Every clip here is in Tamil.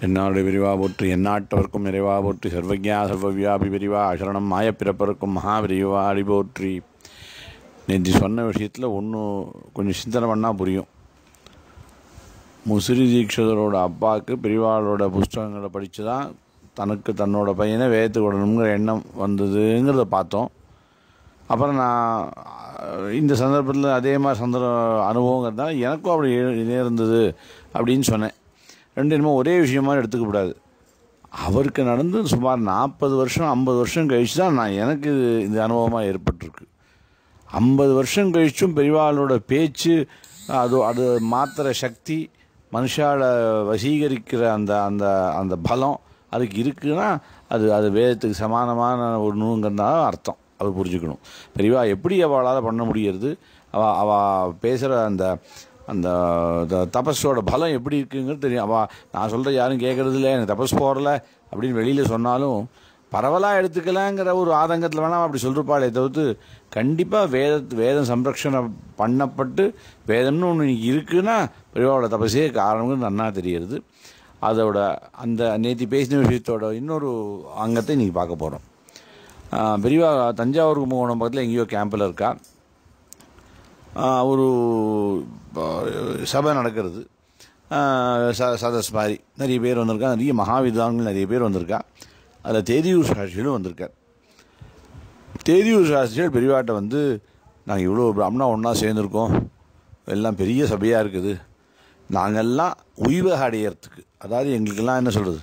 தென்னாடு விரிவா போற்று எந்நாட்டவர்க்கும் நிறைவா போற்று சர்வஜா சர்வவியாபி விரிவா அசரணம் மாயப்பிறப்பருக்கும் மகாவிரிவா அடி போற்றி நேற்று சொன்ன விஷயத்தில் ஒன்றும் கொஞ்சம் சிந்தனை பண்ணால் புரியும் முசிறி தீட்சிதரோட அப்பாவுக்கு பெரியவாளோட புஸ்தகங்களை படித்து தான் தனக்கு தன்னோட பையனை வேத்து விடணுங்கிற எண்ணம் வந்ததுங்கிறத பார்த்தோம் அப்புறம் நான் இந்த சந்தர்ப்பத்தில் அதே மாதிரி சந்தர்ப்ப அனுபவங்கிறதுனால எனக்கும் அப்படி ஏ- நேர்ந்தது அப்படின்னு சொன்னேன் ரெண்டு என்னமோ ஒரே விஷயமா எடுத்துக்கக்கூடாது அவருக்கு நடந்து சுமார் நாற்பது வருஷம் ஐம்பது வருஷம் கழிச்சு தான் நான் எனக்கு இது இந்த அனுபவமாக ஏற்பட்டிருக்கு ஐம்பது வருஷம் கழிச்சும் பெரியவாளோட பேச்சு அது அது மாத்திர சக்தி மனுஷால வசீகரிக்கிற அந்த அந்த அந்த பலம் அதுக்கு இருக்குன்னா அது அது வேதத்துக்கு சமானமான ஒரு நூங்கிறதுனால அர்த்தம் அது புரிஞ்சுக்கணும் பெரியவா எப்படி அவளால் பண்ண முடியறது அவ அவ பேசுகிற அந்த அந்த த- தபஸோட பலம் எப்படி இருக்குங்கிறது தெரியும் அவ நான் சொல்கிற யாரும் கேட்கறது இல்லை எனக்கு தபஸ் போகல அப்படின்னு வெளியில் சொன்னாலும் பரவலாக எடுத்துக்கலாங்கிற ஒரு ஆதங்கத்தில் வேணாம் அப்படி சொல்லிருப்பாளே தவிர்த்து கண்டிப்பாக வேத வேதம் சம்ரக்ஷணம் பண்ணப்பட்டு வேதம்னு ஒன்று இருக்குன்னா பெரியவாவோட தபசே காரணம்னு நன்னா தெரியுது அதோட அந்த நேற்று பேசின விஷயத்தோட இன்னொரு அங்கத்தை இன்றைக்கி பார்க்க போகிறோம் பெரியவா தஞ்சாவூர் கும்பகோணம் பக்கத்தில் எங்கேயோ கேம்பில் இருக்கா ஆஹ் ஒரு ஆஹ் சபை நடக்கிறது ஆஹ் ச சதஸ் மாதிரி நிறைய பேர் வந்திருக்கா நிறைய மகாவித்வான்கள் நிறைய பேர் வந்திருக்கா அதில் தேதியூர் சாட்சிகளும் வந்திருக்கார் தேதியூர் சாஸ்திரிகள் பெரியவாட்ட வந்து நாங்கள் இவ்வளோ பிராமணா ஒன்றா சேர்ந்துருக்கோம் எல்லாம் பெரிய சபையாக இருக்குது நாங்கள்லாம் உய்வக அடையறதுக்கு அதாவது எங்களுக்கெல்லாம் என்ன சொல்கிறது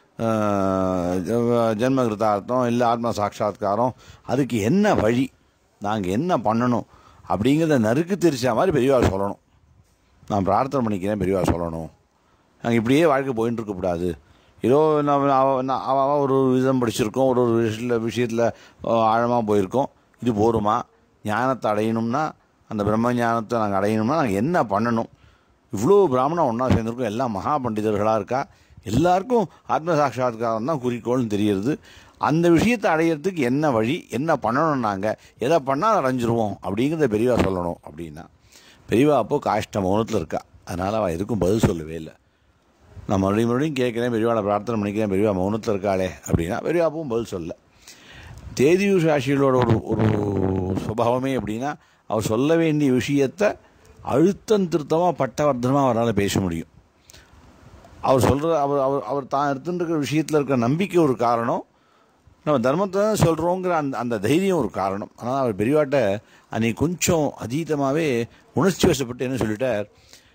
ஜென்மகிருத்தார்த்தம் இல்லை ஆத்ம சாட்சாத்காரம் அதுக்கு என்ன வழி நாங்கள் என்ன பண்ணணும் அப்படிங்கிறத நறுக்கு தெரிச்ச மாதிரி பெரியவா சொல்லணும் நான் பிரார்த்தனை பண்ணிக்கிறேன் பெரியவா சொல்லணும் நாங்கள் இப்படியே வாழ்க்கை போயின்னு இருக்கக்கூடாது ஏதோ நம்ம அவ- நான் அவ அவ ஒரு விதம் படிச்சிருக்கோம் ஒரு ஒரு விஷயத்தில் விஷயத்தில் ஆழமாக போயிருக்கோம் இது போருமா ஞானத்தை அடையணும்னா அந்த பிரம்ம ஞானத்தை நாங்கள் அடையணும்னா நாங்கள் என்ன பண்ணணும் இவ்வளோ பிராமணம் ஒன்றா சேர்ந்துருக்கோம் எல்லாம் மகா பண்டிதர்களாக இருக்கா எல்லாருக்கும் ஆத்ம சாட்சாத்காரம் தான் குறிக்கோள்னு தெரியுது அந்த விஷயத்தை அடையிறதுக்கு என்ன வழி என்ன பண்ணணும் நாங்கள் எதை பண்ணால் அடைஞ்சிருவோம் அப்படிங்கிறத பெரியவா சொல்லணும் அப்படின்னா பெரியவா அப்போ காஷ்ட மௌனத்தில் இருக்கா அதனால் அவள் எதுக்கும் பதில் சொல்லவே இல்லை நான் மறுபடியும் மறுபடியும் கேட்குறேன் பெரியவாளை பிரார்த்தனை பண்ணிக்கிறேன் பெரியவா மௌனத்தில் இருக்காளே அப்படின்னா பெரியவா அப்பவும் பதில் சொல்லல தேதியூர் சாட்சிகளோட ஒரு ஒரு சுபாவமே எப்படின்னா அவர் சொல்ல வேண்டிய விஷயத்தை அழுத்தம் திருத்தமாக பட்டவர்த்தனமாக அவரால் பேச முடியும் அவர் சொல்கிற அவர் அவர் அவர் தான் எடுத்துட்டு விஷயத்தில் இருக்கிற நம்பிக்கை ஒரு காரணம் நம்ம தர்மத்தை தான் சொல்கிறோங்கிற அந்த அந்த தைரியம் ஒரு காரணம் ஆனால் அவர் பெரியவாட்ட அன்னைக்கு கொஞ்சம் அதீதமாகவே உணர்ச்சி வசப்பட்டு என்ன சொல்லிட்டார்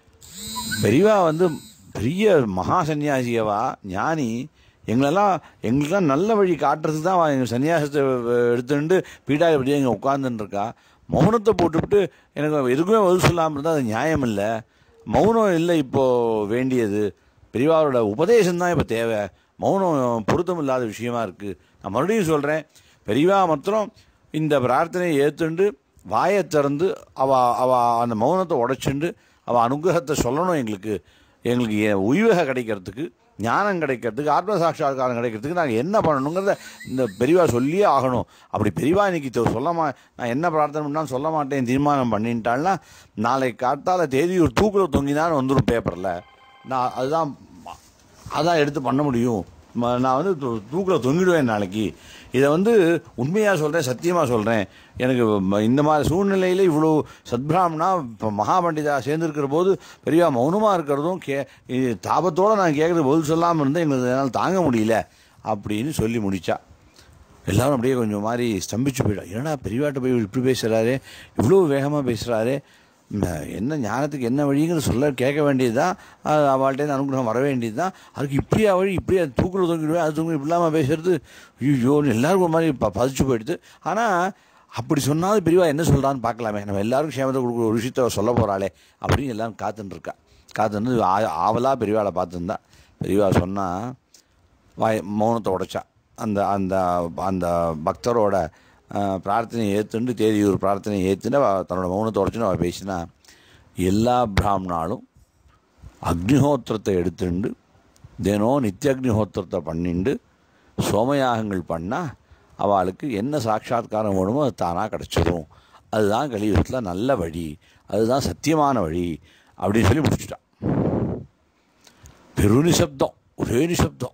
பெரியவா வந்து பெரிய மகா சன்னியாசியவா ஞானி எங்களெல்லாம் எங்களுக்கெல்லாம் நல்ல வழி காட்டுறதுக்கு தான் அவ எங்கள் சன்னியாசத்தை எடுத்துட்டு பீடாதிபதியாக இங்கே உட்காந்துன்னு இருக்கா மௌனத்தை போட்டுவிட்டு எனக்கு எதுக்குமே பதில் சொல்லாமல் இருந்தால் அது நியாயம் இல்லை மௌனம் இல்லை இப்போது வேண்டியது பெரியவாரோட உபதேசம் தான் இப்போ தேவை மௌனம் பொருத்தம் இல்லாத விஷயமா இருக்குது நான் மறுபடியும் சொல்கிறேன் பெரியவா மாத்திரம் இந்த பிரார்த்தனையை ஏற்றுண்டு வாயை திறந்து அவ அவ அந்த மௌனத்தை உடைச்சுண்டு அவள் அனுகிரகத்தை சொல்லணும் எங்களுக்கு எங்களுக்கு எ- உய்வக கிடைக்கிறதுக்கு ஞானம் கிடைக்கிறதுக்கு ஆத்ம சாட்சாத்காரம் கிடைக்கிறதுக்கு நாங்கள் என்ன பண்ணணுங்கிறத இந்த பெரியவா சொல்லியே ஆகணும் அப்படி பெரியவா இன்னைக்கு தொ- சொல்ல மா நான் என்ன பிரார்த்தனை பண்ணாலும் சொல்ல மாட்டேன் தீர்மானம் பண்ணிட்டாள்னா நாளைக்கு காத்தால தேதி ஒரு தூக்கில் தொங்கினான்னு வந்துடும் பேப்பரில் நான் அதுதான் அதான் எடுத்து பண்ண முடியும் ம- நான் வந்து தூக்கில் தொங்கிடுவேன் நாளைக்கு இதை வந்து உண்மையாக சொல்கிறேன் சத்தியமாக சொல்கிறேன் எனக்கு ம- இந்த மாதிரி சூழ்நிலையில் இவ்வளோ சத்பிராமணா இப்போ மகாபண்டிதா சேர்ந்துருக்கிற போது பெரிய மௌனமாக இருக்கிறதும் கே இது தாபத்தோடு நான் கேட்குறது பதில் சொல்லாமல் இருந்தால் எங்களுக்கு என்னால் தாங்க முடியல அப்படின்னு சொல்லி முடிச்சா எல்லாரும் அப்படியே கொஞ்சம் மாதிரி ஸ்தம்பிச்சு போயிடும் என்னடா பெரியவாட்ட போய் இப்படி பேசுகிறாரு இவ்வளோ வேகமாக பேசுகிறாரு என்ன ஞானத்துக்கு என்ன வழிங்கிறது சொல்ல கேட்க வேண்டியது தான் அவள்கிட்ட அனுகிரகம் வர வேண்டியது தான் அதுக்கு இப்படியா வழி இப்படியா தூக்கில் தூக்கிடுவேன் அது தூக்கி இப்படி இல்லாமல் பேசுறது ஐயோன்னு எல்லாருக்கும் ஒரு மாதிரி ப பதிச்சு போயிடுது ஆனால் அப்படி சொன்னாலும் பெரியவா என்ன சொல்கிறான்னு பார்க்கலாமே நம்ம எல்லாருக்கும் சேமத்தை கொடுக்குற ஒரு விஷயத்த அவ சொல்ல போகிறாளே அப்படின்னு எல்லாரும் காத்துன்னு இருக்கா காத்துன்னு ஆ- ஆவலா பெரியவாளை பார்த்துருந்தா பெரியவா சொன்னால் வாய் மௌனத்தை உடைச்சா அந்த அந்த அந்த பக்தரோட அஹ், பிரார்த்தனையை ஏற்றுண்டு தேதியூர் பிரார்த்தனையை ஏற்றுன்னு அவ தன்னோட மௌனத்தை உடைச்சுன்னு அவள் பேசினா எல்லா பிராமணாலும் அக்னிஹோத்திரத்தை எடுத்துண்டு தினம் நித்திய அக்னிஹோத்திரத்தை பண்ணிண்டு சோமயாகங்கள் பண்ணால் அவளுக்கு என்ன சாட்சாத்காரம் வேணுமோ அது தானாக கிடச்சிரும் அதுதான் கலியுகத்தில் நல்ல வழி அதுதான் சத்தியமான வழி அப்படின்னு சொல்லி முடிச்சுட்டான் பெருநிசப்தம் ஒரே நிசப்தம்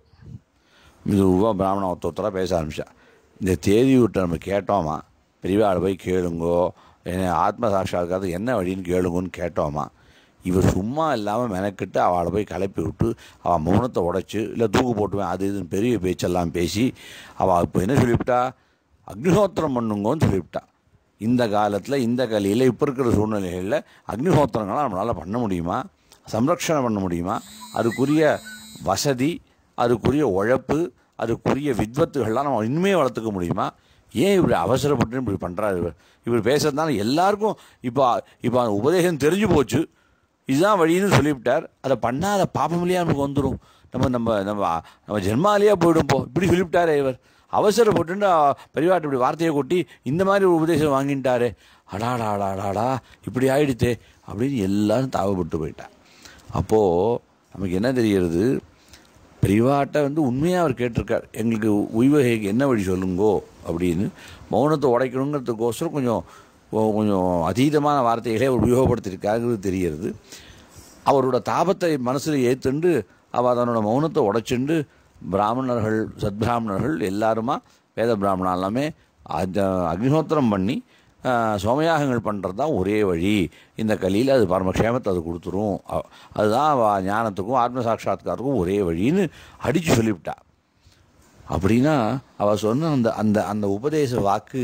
மெதுவாக பிராமணன் ஒருத்த ஒருத்தராக பேச ஆரம்பித்தா இந்த தேதி விட்டு நம்ம கேட்டோமா பெரியவாளை போய் கேளுங்கோ என்ன ஆத்ம சாட்சாத்காரத்து என்ன வழின்னு கேளுங்கன்னு கேட்டோமா இவர் சும்மா இல்லாமல் மெனக்கிட்டு அவளை போய் கிளப்பி விட்டு அவள் மௌனத்தை உடைச்சு இல்லை தூக்கு போட்டுவேன் அது இதுன்னு பெரிய பேச்செல்லாம் பேசி அவள் இப்போ என்ன சொல்லிவிட்டா அக்னிஹோத்திரம் பண்ணுங்கன்னு சொல்லிவிட்டா இந்த காலத்தில் இந்த கலியில் இப்போ இருக்கிற சூழ்நிலைகளில் அக்னிஹோத்திரங்களாம் நம்மளால் பண்ண முடியுமா சம்ரக்ஷணம் பண்ண முடியுமா அதுக்குரிய வசதி அதுக்குரிய உழைப்பு அதுக்குரிய வித்வத்துகள்லாம் நம்ம இனிமே வளர்த்துக்க முடியுமா ஏன் இப்படி அவசரப்பட்டு இப்படி பண்ணுறாரு இவர் இவர் பேசுறதுனால எல்லாருக்கும் இப்போ இப்போ உபதேசம் தெரிஞ்சு போச்சு இதுதான் வழின்னு சொல்லிவிட்டார் அதை பண்ணாத பாப்பம் இல்லையா நமக்கு வந்துடும் நம்ம நம்ம நம்ம நம்ம ஜென்மாலேயே போயிடும் போ இப்படி சொல்லிவிட்டாரே இவர் அவசரப்பட்டு பெரியவாட்டு இப்படி வார்த்தையை கொட்டி இந்த மாதிரி ஒரு உபதேசம் வாங்கிட்டாரே அடாடா அடாடாடா இப்படி ஆயிடுத்தே அப்படின்னு எல்லாரும் தாவப்பட்டு போயிட்டா அப்போது நமக்கு என்ன தெரிகிறது பெரியவாட்ட வந்து உண்மையாக அவர் கேட்டிருக்கார் எங்களுக்கு உய்வகைக்கு என்ன வழி சொல்லுங்கோ அப்படின்னு மௌனத்தை உடைக்கணுங்கிறதுக்கோசரம் கொஞ்சம் கொ- கொஞ்சம் அதீதமான வார்த்தைகளே அவர் உபயோகப்படுத்தியிருக்காங்கிறது தெரிகிறது அவரோட தாபத்தை மனசில் ஏற்றுண்டு அவள் தன்னோட மௌனத்தை உடைச்சுண்டு பிராமணர்கள் சத்பிராமணர்கள் எல்லாருமா வேத பிராமணா எல்லாமே அந்த அக்னிஹோத்திரம் பண்ணி ஆஹ், சோமயாகங்கள் பண்ணுறது தான் ஒரே வழி இந்த கலியில் அது பரமக்ஷேமத்தை அது கொடுத்துரும் அ- அதுதான் அவ ஞானத்துக்கும் ஆத்ம சாட்சாத்காரத்துக்கும் ஒரே வழின்னு அடித்து சொல்லிவிட்டா அப்படின்னா அவள் சொன்ன அந்த அந்த அந்த உபதேச வாக்கு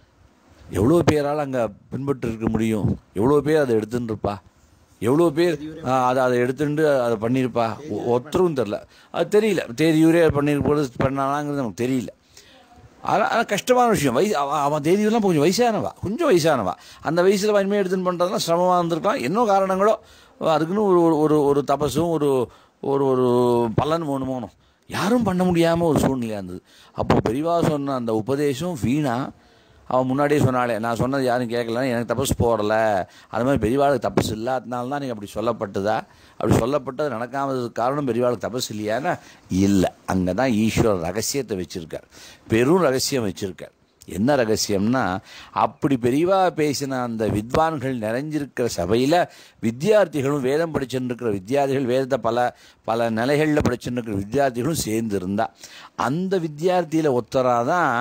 எவ்வளோ பேரால் அங்கே பின்பற்றி இருக்க முடியும் எவ்வளோ பேர் அதை எடுத்துன்னு இருப்பா எவ்வளோ பேர் ஆ, அதை அதை எடுத்துட்டு அதை பண்ணியிருப்பா ஒ- ஒருத்தரும் தெரில அது தெரியல தேதியூரே பண்ணியிருப்பது பண்ணாலாங்கிறது நமக்கு தெரியல ஆனால் ஆனால் கஷ்டமான விஷயம் வயசு அவன் அவன் தேதியெல்லாம் கொஞ்சம் வயசானவா கொஞ்சம் வயசானவா அந்த வயசில் வன்மையை எடுத்துன்னு பண்ணுறதுலாம் சிரமமாக இருந்திருக்கலாம் என்ன காரணங்களோ அதுக்குன்னு ஒரு ஒரு- ஒரு ஒரு தபசும் ஒரு ஒரு ஒரு பலன் மூணு மூணும் யாரும் பண்ண முடியாமல் ஒரு சூழ்நிலையாக இருந்தது அப்போ பெரியவா சொன்ன அந்த உபதேசம் வீணா அவன் முன்னாடியே சொன்னாலே நான் சொன்னது யாரும் கேட்கல எனக்கு தபஸ் போடல அது மாதிரி பெரியவாளுக்கு தபஸ் இல்லாதனால தான் நீங்கள் அப்படி சொல்லப்பட்டதா அப்படி சொல்லப்பட்டது நடக்காமதுக்கு காரணம் பெரியவாளுக்கு தபஸ் இல்லையானா இல்லை அங்கே தான் ஈஸ்வரர் ரகசியத்தை வச்சுருக்கார் பெரும் ரகசியம் வச்சுருக்கார் என்ன ரகசியம்னா அப்படி பெரியவா பேசின அந்த வித்வான்கள் நிறைஞ்சிருக்கிற சபையில் வித்தியார்த்திகளும் வேதம் படிச்சுருக்கிற வித்தியார்த்திகள் வேதத்தை பல பல நிலைகளில் படிச்சுருக்கிற வித்தியார்த்திகளும் சேர்ந்து இருந்தா அந்த வித்தியார்த்தியில் ஒத்தராக தான்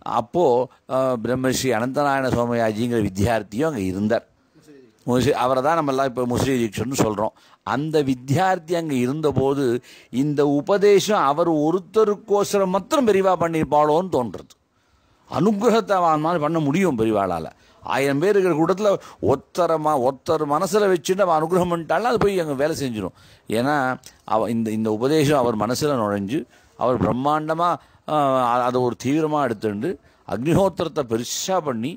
அப்போது பிரம்மஸ்ரீ அனந்தநாராயண சோமயாஜிங்கிற வித்தியார்த்தியும் அங்கே இருந்தார் முசி அவரை தான் நம்ம எல்லாம் இப்போ முஸ்லி தீட்சன்னு சொல்கிறோம் அந்த வித்தியார்த்தி அங்கே இருந்தபோது இந்த உபதேசம் அவர் ஒருத்தருக்கோசரம் மாத்திரம் பெரிவா பண்ணியிருப்பாளோன்னு தோன்றுறது அனுகிரகத்தை அவன் மாதிரி பண்ண முடியும் பெரியவாளால் ஆயிரம் பேர் இருக்கிற கூட்டத்தில் ஒத்தரமா ஒத்தர் மனசில் வச்சுட்டு அவன் அனுகிரகம் பண்ணிட்டாலும் அது போய் அங்கே வேலை செஞ்சிடும் ஏன்னா அவ இந்த இந்த உபதேசம் அவர் மனசில் நுழைஞ்சு அவர் பிரம்மாண்டமாக அதை ஒரு தீவிரமாக எடுத்துண்டு அக்னிஹோத்திரத்தை பெருசாக பண்ணி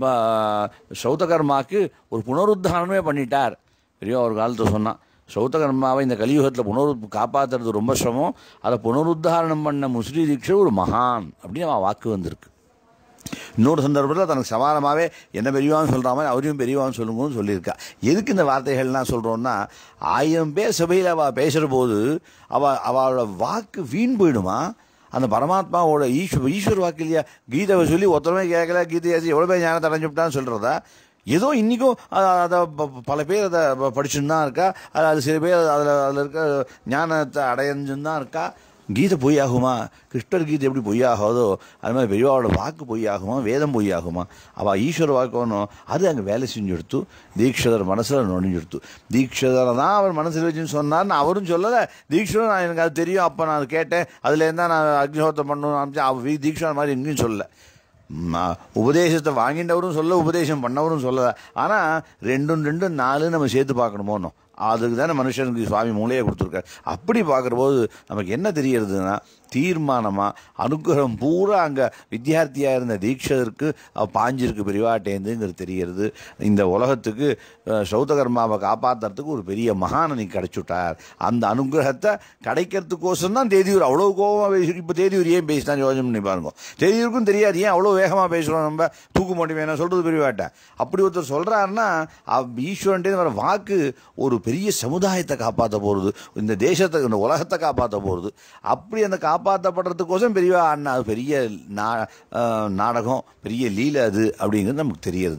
ப- சௌதகர்மாக்கு ஒரு புனருத்தாரணமே பண்ணிட்டார் பெரிய ஒரு காலத்தில் சொன்னான் சௌதகர்மாவை இந்த கலியுகத்தில் புனரு காப்பாற்றுறது ரொம்ப சிரமம் அதை புனருத்தாரணம் பண்ண முஸ்லி தீட்சை ஒரு மகான் அப்படின்னு அவன் வாக்கு வந்திருக்கு இன்னொரு சந்தர்ப்பத்தில் தனக்கு சமானமாகவே என்ன பெரியவான்னு சொல்கிற மாதிரி அவரையும் பெரியவான்னு சொல்லுங்கன்னு சொல்லியிருக்கா எதுக்கு இந்த வார்த்தைகள்லாம் சொல்கிறோன்னா ஆயிரம் பேர் சபையில் அவள் பேசுகிற போது அவள் அவளோட வாக்கு வீண் போயிடுமா அந்த பரமாத்மாவோட ஈஸ்வர ஈஸ்வர் வாக்கு இல்லையா கீதை சொல்லி ஒருத்தரமே கேட்கல கீதையாச்சு எவ்வளோ பேர் ஞானத்தை அடைஞ்சுட்டான்னு சொல்கிறதா ஏதோ இன்றைக்கும் அதை ப- பல பேர் அதை ப- படிச்சுன்னு தான் இருக்கா அது அது சில பேர் அதில் அதில் இருக்க ஞானத்தை அடைஞ்சுன்னு தான் இருக்கா கீதை பொய்யாகுமா கிருஷ்ணர் கீதை எப்படி பொய்யாகாதோ அது மாதிரி பெரியவாவோட வாக்கு பொய்யாகுமா வேதம் பொய்யாகுமா அவள் ஈஸ்வர வாக்கணும் அது அங்கே வேலை செஞ்சு எடுத்து தீட்சிதர் மனசில் நுழைஞ்சு எடுத்து தீட்சிதரை தான் அவர் மனசில் வச்சுன்னு சொன்னார்னு அவரும் சொல்லலை தீட்சிதர் நான் எனக்கு அது தெரியும் அப்போ நான் அது கேட்டேன் அதுலேருந்து தான் நான் அக்னிஹோத்திரம் பண்ணணும்னு ஆரம்பிச்சேன் அவர் தீட்சிதர் மாதிரி எங்கேயும் சொல்லலை ம, உபதேசத்தை வாங்கிட்டவரும் சொல்ல உபதேசம் பண்ணவரும் சொல்லல ஆனால் ரெண்டும் ரெண்டும் நாலு நம்ம சேர்த்து பார்க்கணுமோனோ அதுக்கு தானே மனுஷனுக்கு சுவாமி மூளையை கொடுத்துருக்காரு அப்படி பார்க்குற போது நமக்கு என்ன தெரியறதுன்னா தீர்மானமாக அனுகிரகம் பூரா அங்கே வித்தியார்த்தியாக இருந்த தீட்சதற்கு அவ பாஞ்சிருக்கு பெரியவாட்டேந்துங்கிறது தெரிகிறது இந்த உலகத்துக்கு அஹ், சௌதகர்மாவை காப்பாற்றுறதுக்கு ஒரு பெரிய மகான் நீ கிடைச்சுட்டார் அந்த அனுகிரகத்தை கிடைக்கிறதுக்கோசரம் தான் தேதியூர் அவ்வளோ கோபமாக பேசி இப்போ தேதியூர் ஏன் பேசினா யோசனை பண்ணி பாருங்க தேதியூருக்கும் தெரியாது ஏன் அவ்வளோ வேகமாக பேசுகிறோம் நம்ம தூக்கு மாட்டி வேணாம் சொல்கிறது பெரியவாட்டேன் அப்படி ஒருத்தர் சொல்கிறாருன்னா ஈஸ்வரன்ட்டே வர வாக்கு ஒரு பெரிய சமுதாயத்தை காப்பாற்ற போகிறது இந்த தேசத்தை இந்த உலகத்தை காப்பாற்ற போகிறது அப்படி அந்த காப்பாற்றப்படுறதுக்கோசம் பெரிய அண்ணா பெரிய நா அஹ், நாடகம் பெரிய லீலை அது அப்படிங்கிறது நமக்கு தெரியறது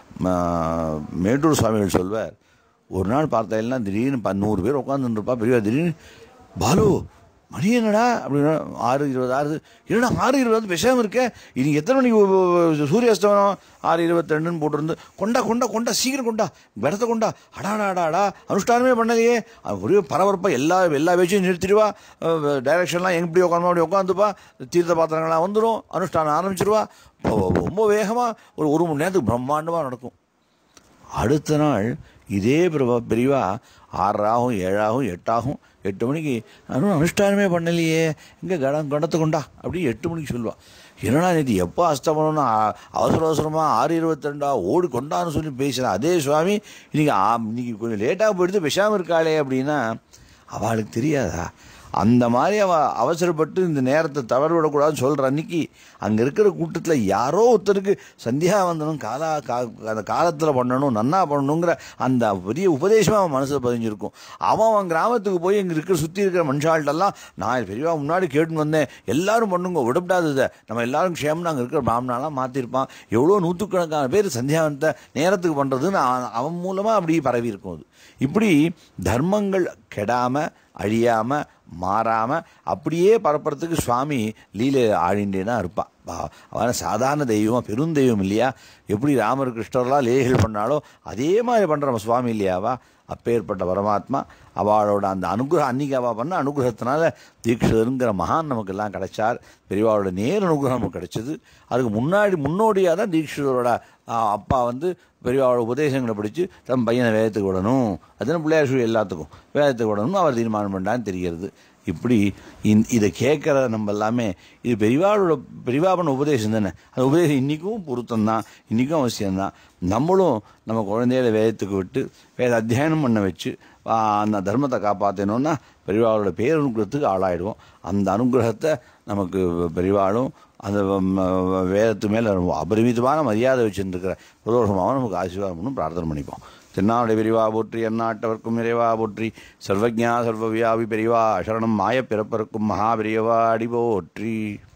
ம- மேட்டூர் சுவாமிகள் சொல்வார் ஒரு நாள் பார்த்தா திடீர்னு ப- நூறு பேர் உட்காந்துருப்பா பெரியவா திடீர்னு பாலு மணி என்னடா அப்படின்னா ஆறு இருபது ஆறு என்னடா ஆறு இருபது பேசாமல் இருக்க இது எத்தனை மணிக்கு உ- உ- உ- சூரிய அஸ்தமனம் ஆறு இருபத்தி ரெண்டுன்னு போட்டிருந்து கொண்டா கொண்டா கொண்டா சீக்கிரம் கொண்டா விடத்தை கொண்டா அடாடாடாடா அனுஷ்டானமே பண்ணலையே அது ஒரே பரபரப்பாக எல்லா எல்லா பேச்சையும் நிறுத்திடுவா டைரக்ஷன்லாம் எப்படி உட்காந்து அப்படி உட்காந்துப்பா தீர்த்த பாத்திரங்கள்லாம் வந்துடும் அனுஷ்டானம் ஆரம்பிச்சிருவா ரொம்ப- ரொம்ப வேகமாக ஒரு ஒரு மணி நேரத்துக்கு பிரம்மாண்டமாக நடக்கும் அடுத்த நாள் இதே பிரபா பெரியவா ஆறாகும் ஏழாகும் எட்டாகும் எட்டு மணிக்கு நானும் அனுஷ்டானமே பண்ணலையே இங்கே கடம் கடத்து கொண்டா அப்படி எட்டு மணிக்கு சொல்லுவா என்னடா நேற்று எப்போ அஸ்தமனம்னு அ- அவசர அவசரமாக ஆறு இருபத்தி ரெண்டா ஓடி கொண்டான்னு சொல்லி பேசினேன் அதே சுவாமி இன்னைக்கு ஆ- இன்னைக்கு கொஞ்சம் லேட்டாக போயிடுது பேசாமல் இருக்காளே அப்படின்னா அவளுக்கு தெரியாதா அந்த மாதிரி அவ அவசரப்பட்டு இந்த நேரத்தை தவறு விடக்கூடாதுன்னு சொல்கிற அன்னைக்கு அங்கே இருக்கிற கூட்டத்தில் யாரோ ஒருத்தருக்கு சந்தியாவந்தனம் காலா கா அந்த காலத்தில் பண்ணணும் நன்னா பண்ணணுங்கிற அந்த பெரிய உபதேசமாக அவன் மனசில் பதிஞ்சிருக்கும் அவன் அவன் கிராமத்துக்கு போய் இங்கே இருக்கிற சுற்றி இருக்கிற மனுஷாள்கிட்டலாம் நான் பெரியவா முன்னாடி கேட்டுன்னு வந்தேன் எல்லாரும் பண்ணுங்க விடப்படாததை நம்ம எல்லாரும் க்ஷேமம் அங்கே இருக்கிற பிராமணாலாம் மாற்றிருப்பான் எவ்வளோ நூற்றுக்கணக்கான பேர் சந்தியாவந்தத்தை நேரத்துக்கு பண்ணுறதுன்னு அவன் அவன் மூலமாக அப்படி பரவி இருக்கும் அது இப்படி தர்மங்கள் கெடாமல் அழியாமல் மாறாமல் அப்படியே பரப்புறதுக்கு சுவாமி லீலை ஆடிண்டே தான் இருப்பாள் அவன் சாதாரண தெய்வம் பெருந்தெய்வம் இல்லையா எப்படி ராமர் கிருஷ்ணர்லாம் லீலைகள் பண்ணாலோ அதே மாதிரி பண்ணுற நம்ம சுவாமி இல்லையாவா அப்பேற்பட்ட பரமாத்மா அவளோட அந்த அனுகிரகம் அன்னைக்கு அவள் பண்ண அனுகிரகத்தினால தீட்சிதருங்கிற மகான் நமக்கு எல்லாம் கிடைச்சார் பெரியவாளோட நேர் அனுகிரகம் நமக்கு கிடைச்சது அதுக்கு முன்னாடி முன்னோடியாக தான் தீட்சிதரோட ஆ, அப்பா வந்து பெரியவாளோட உபதேசங்களை படித்து தம் பையனை வேதத்துக்கு விடணும் அதுன்னு பிள்ளையார் சொல்லி எல்லாத்துக்கும் வேதத்துக்கு விடணும்னு அவர் தீர்மானம் பண்ணான்னு தெரிகிறது இப்படி இந் இதை கேட்குற நம்ம எல்லாமே இது பெரியவாளோட பெரியவா பண்ண உபதேசம் தானே அந்த உபதேசம் இன்றைக்கும் பொருத்தம் தான் இன்றைக்கும் அவசியம்தான் நம்மளும் நம்ம குழந்தைகளை வேதத்துக்கு விட்டு வேத அத்தியாயனம் பண்ண வச்சு ஆ, அந்த தர்மத்தை காப்பாற்றணும்னா பெரியவாளோட பேரனுகிரகத்துக்கு ஆளாயிடுவோம் அந்த அனுகிரகத்தை நமக்கு பெரியவாளும் அந்த ம, வேதத்து மேலே அபரிமிதமான மரியாதை வச்சுருக்கிற பிரதோஷமாகவும் நமக்கு ஆசீர்வாதம் பண்ணணும் பிரார்த்தனை பண்ணிப்போம் தென்னாவுடைய பெரிவா போற்றி எந்நாட்டவர்க்கும் இறைவா போற்றி சர்வஜா சர்வவியாபி பெரிவா சரணம் மாய பிறப்பருக்கும் மகா பெரியவா அடி போற்றி